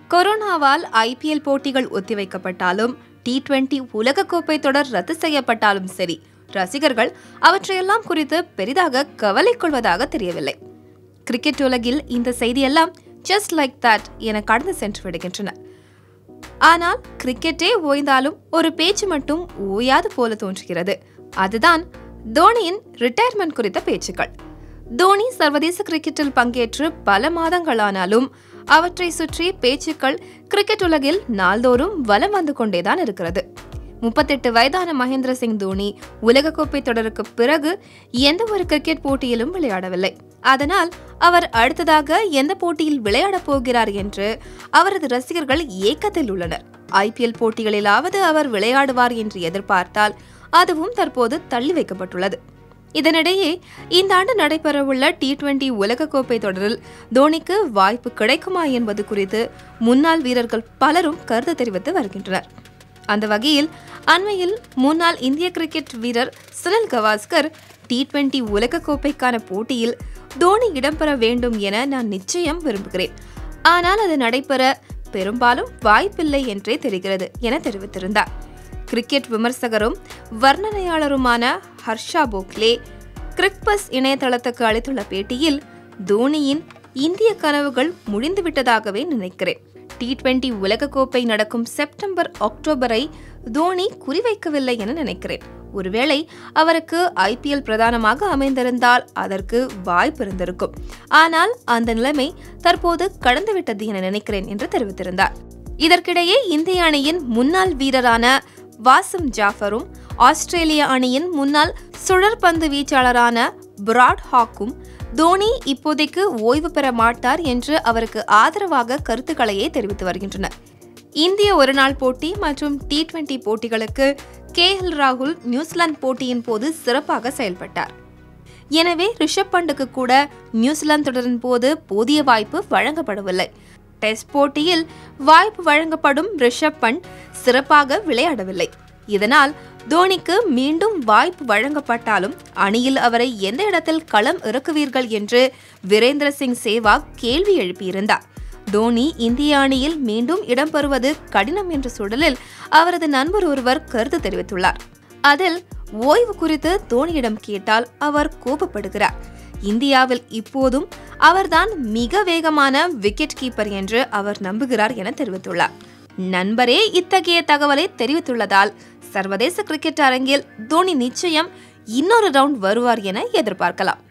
கொரோனாவால் ஐபிஎல் போட்டிகள் ஒத்திவைக்கப்பட்டாலும் T twenty உலகக்கோப்பை தொடர் ரத்து செய்யப்பட்டாலும் சரி ரசிகர்கள் அவற்றையெல்லாம் குறித்து பெரிதாக கவலை கொள்வதாக தெரியவில்லை கிரிக்கெட் உலகில் இந்த செய்தியெல்லாம் ஜஸ்ட் லைக் தட் என கடந்து சென்று விடுகின்றன ஆனால் கிரிக்கெட்டே ஓய்ந்தாலும் ஒரு பேச்சு மட்டும் ஓயாது போல தோன்றுகிறது அதுதான் தோனியின் ரிட்டையர்மெண்ட் குறித்த பேச்சுக்கள் தோனி சர்வதேச கிரிக்கெட்டில் பங்கேற்று பல மாதங்களானாலும் அவற்றை சுற்றி பேச்சுக்கள் கிரிக்கெட் உலகில் நாள்தோறும் வலம் வந்து கொண்டேதான் இருக்கிறது முப்பத்தெட்டு வயதான மகேந்திர சிங் தோனி உலகக்கோப்பை தொடருக்கு பிறகு எந்த ஒரு கிரிக்கெட் போட்டியிலும் விளையாடவில்லை அதனால் அவர் அடுத்ததாக எந்த போட்டியில் விளையாடப் போகிறார் என்று அவரது ரசிகர்கள் ஏக்கத்தில் உள்ளனர் ஐபிஎல் போட்டிகளிலாவது அவர் விளையாடுவார் என்று எதிர்பார்த்தால் அதுவும் தற்போது தள்ளி வைக்கப்பட்டுள்ளது இதனிடையே இந்த ஆண்டு நடைபெறவுள்ள டி டுவெண்டி உலகக்கோப்பை தொடரில் தோனிக்கு வாய்ப்பு கிடைக்குமா என்பது குறித்து முன்னாள் வீரர்கள் பலரும் கருத்து தெரிவித்து வருகின்றனர் அந்த வகையில் அண்மையில் முன்னாள் இந்திய கிரிக்கெட் வீரர் சுனில் கவாஸ்கர் டி டுவெண்டி உலகக்கோப்பைக்கான போட்டியில் தோனி இடம்பெற வேண்டும் என நான் நிச்சயம் விரும்புகிறேன் ஆனால் அது நடைபெற பெரும்பாலும் வாய்ப்பில்லை என்றே தெரிகிறது என தெரிவித்திருந்தார் கிரிக்கெட் விமர்சகரும் வர்ணனையாளருமான ஹர்ஷா போக்லே கிரிக்பஸ் இணையதளத்துக்கு அளித்துள்ள பேட்டியில் தோனியின் இந்திய கனவுகள் முடிந்துவிட்டதாகவே நினைக்கிறேன் டி டுவெண்டி உலகக்கோப்பை நடக்கும் செப்டம்பர் அக்டோபரை தோனி குறிவைக்கவில்லை என நினைக்கிறேன் ஒருவேளை அவருக்கு ஐபிஎல் பிரதானமாக அமைந்திருந்தால் அதற்கு வாய்ப்பு இருந்திருக்கும் ஆனால் அந்த நிலைமை தற்போது கடந்துவிட்டது என நினைக்கிறேன் என்று தெரிவித்திருந்தார் இதற்கிடையே இந்திய அணியின் முன்னாள் வீரரான வாசிம் ஜாஃபரும் ஆஸ்திரேலிய அணியின் முன்னாள் சுழற்பந்து வீச்சாளரான பிராட் ஹாக்கும் தோனி இப்போதைக்கு ஓய்வு பெற மாட்டார் என்று அவருக்கு ஆதரவாக கருத்துக்களையே தெரிவித்து வருகின்றனர் இந்திய ஒருநாள் போட்டி மற்றும் டி டுவெண்டி போட்டிகளுக்கு கே எல் ராகுல் நியூசிலாந்து போட்டியின் போது சிறப்பாக செயல்பட்டார் எனவே ரிஷப் பண்டுக்கு கூட நியூசிலாந்து தொடரின் போது போதிய வாய்ப்பு வழங்கப்படவில்லை டெஸ்ட் போட்டியில் வாய்ப்பு வழங்கப்படும் ரிஷப் பண்ட் சிறப்பாக விளையாடவில்லை இதனால் தோனிக்கு மீண்டும் வாய்ப்பு வழங்கப்பட்டாலும் அணியில் அவரை எந்த இடத்தில் களம் இறக்குவீர்கள் என்று வீரேந்திர சிங் சேவாக் கேள்வி எழுப்பியிருந்தார் தோனி இந்திய அணியில் மீண்டும் இடம்பெறுவது கடினம் என்ற சூழலில் அவரது நண்பர் ஒருவர் கருத்து தெரிவித்துள்ளார் அதில் ஓய்வு குறித்து தோனியிடம் கேட்டால் அவர் கோபப்படுகிறார் இந்தியாவில் இப்போதும் அவர்தான் மிக வேகமான விக்கெட் கீப்பர் என்று அவர் நம்புகிறார் என தெரிவித்துள்ளார் நண்பரே இத்தகைய தகவலை தெரிவித்துள்ளதால் சர்வதேச கிரிக்கெட் அரங்கில் தோனி நிச்சயம் இன்னொரு ரவுண்ட் வருவார் என எதிர்பார்க்கலாம்